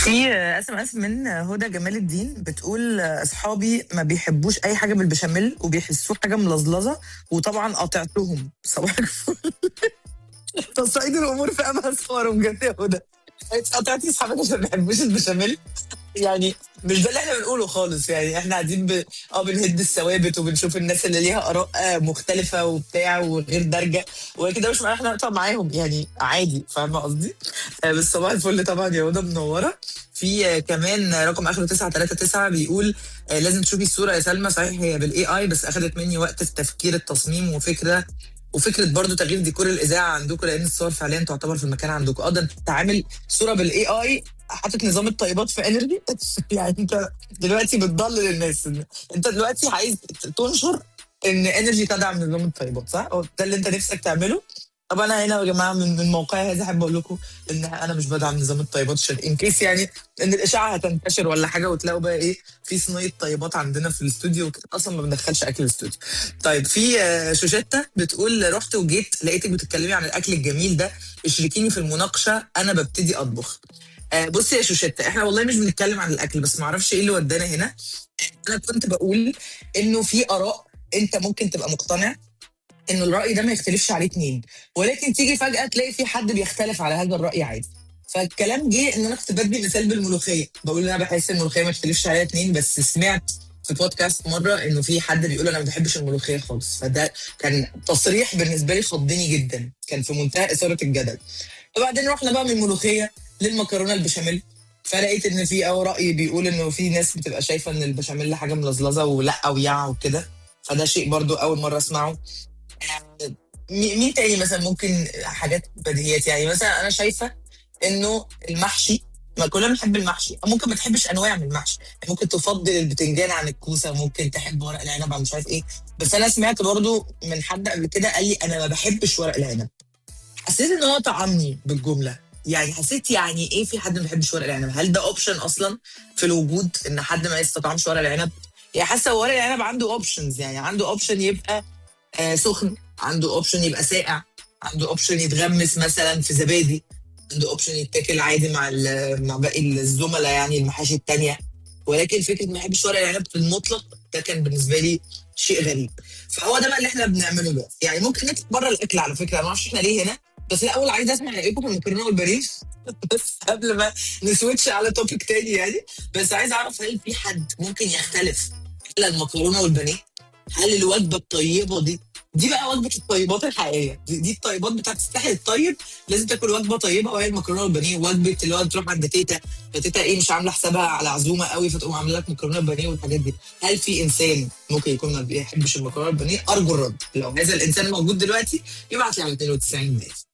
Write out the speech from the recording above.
في اس ام اس من هدى جمال الدين بتقول اصحابي ما بيحبوش اي حاجه بالبشاميل وبيحسوه حاجه ملزلزه وطبعا قاطعتهم صباح الفل تصعيد الامور في امها صورهم بجد يا هدى انت قاطعتي اصحابك عشان ما بيحبوش البشاميل يعني مش ده اللي احنا بنقوله خالص يعني احنا قاعدين ب... اه بنهد الثوابت وبنشوف الناس اللي ليها اراء آه، مختلفه وبتاع وغير دارجه وكده مش معنى احنا نقطع معاهم يعني عادي فاهمه قصدي؟ آه، بس صباح الفل طبعا يا هدى منوره في آه، كمان رقم اخره 939 بيقول آه، لازم تشوفي الصوره يا سلمى صحيح هي بالاي اي بس اخذت مني وقت في تفكير التصميم وفكره وفكره برضو تغيير ديكور الاذاعه عندكم لان الصور فعليا تعتبر في المكان عندكم اه ده انت عامل صوره بالاي اي حاطط نظام الطيبات في انرجي يعني انت دلوقتي بتضلل الناس انت دلوقتي عايز تنشر ان انرجي تدعم نظام الطيبات صح؟ هو ده اللي انت نفسك تعمله؟ طب انا هنا يا جماعه من من موقعي هذا احب اقول لكم ان انا مش بدعم نظام الطيبات عشان ان كيس يعني ان الاشاعه هتنتشر ولا حاجه وتلاقوا بقى ايه في صينيه طيبات عندنا في الاستوديو وكده اصلا ما بندخلش اكل الاستوديو. طيب في آه، شوشتة بتقول رحت وجيت لقيتك بتتكلمي عن الاكل الجميل ده اشركيني في المناقشه انا ببتدي اطبخ. آه، بصي يا شوشتة احنا والله مش بنتكلم عن الاكل بس ما اعرفش ايه اللي ودانا هنا. انا كنت بقول انه في اراء انت ممكن تبقى مقتنع انه الراي ده ما يختلفش عليه اتنين ولكن تيجي فجاه تلاقي في حد بيختلف على هذا الراي عادي فالكلام جه ان انا كنت بدي مثال بالملوخيه بقول ان انا بحس الملوخيه ما يختلفش عليها اتنين بس سمعت في بودكاست مره انه في حد بيقول انا ما بحبش الملوخيه خالص فده كان تصريح بالنسبه لي خضني جدا كان في منتهى اثاره الجدل وبعدين رحنا بقى من الملوخيه للمكرونه البشاميل فلقيت ان في او راي بيقول انه في ناس بتبقى شايفه ان البشاميل حاجه ملزلزه ولا ويع وكده فده شيء برضو اول مره اسمعه مي- مين تاني مثلا ممكن حاجات بديهيات يعني مثلا انا شايفه انه المحشي ما كلنا بنحب المحشي ممكن ما تحبش انواع من المحشي ممكن تفضل البتنجان عن الكوسه ممكن تحب ورق العنب عن مش عارف ايه بس انا سمعت برضو من حد قبل كده قال لي انا ما بحبش ورق العنب حسيت ان هو طعمني بالجمله يعني حسيت يعني ايه في حد ما بيحبش ورق العنب هل ده اوبشن اصلا في الوجود ان حد ما يستطعمش ورق العنب يعني حاسه ورق العنب عنده اوبشنز يعني عنده اوبشن يبقى آه سخن عنده اوبشن يبقى ساقع عنده اوبشن يتغمس مثلا في زبادي عنده اوبشن يتاكل عادي مع ال- مع باقي الزملاء يعني المحاشي التانية ولكن فكره ما يحبش ورق العنب في المطلق ده كان بالنسبه لي شيء غريب فهو ده بقى اللي احنا بنعمله ده يعني ممكن نطلع بره الاكل على فكره أنا ما اعرفش احنا ليه هنا بس الاول عايز اسمع رايكم في المكرونه والبانيه بس قبل ما نسويتش على توبيك تاني يعني بس عايز اعرف هل في حد ممكن يختلف على المكرونه والبانيه هل الوجبه الطيبه دي دي بقى وجبه الطيبات الحقيقيه دي, دي الطيبات بتاعت الساحل الطيب لازم تاكل وجبه طيبه وهي المكرونه والبانيه وجبه اللي هو تروح عند تيتا فتيتا ايه مش عامله حسابها على عزومه قوي فتقوم عامله لك مكرونه وبانيه والحاجات دي هل في انسان ممكن يكون ما بيحبش المكرونه والبانيه ارجو الرد لو هذا الانسان موجود دلوقتي يبعت لي على 92 ناس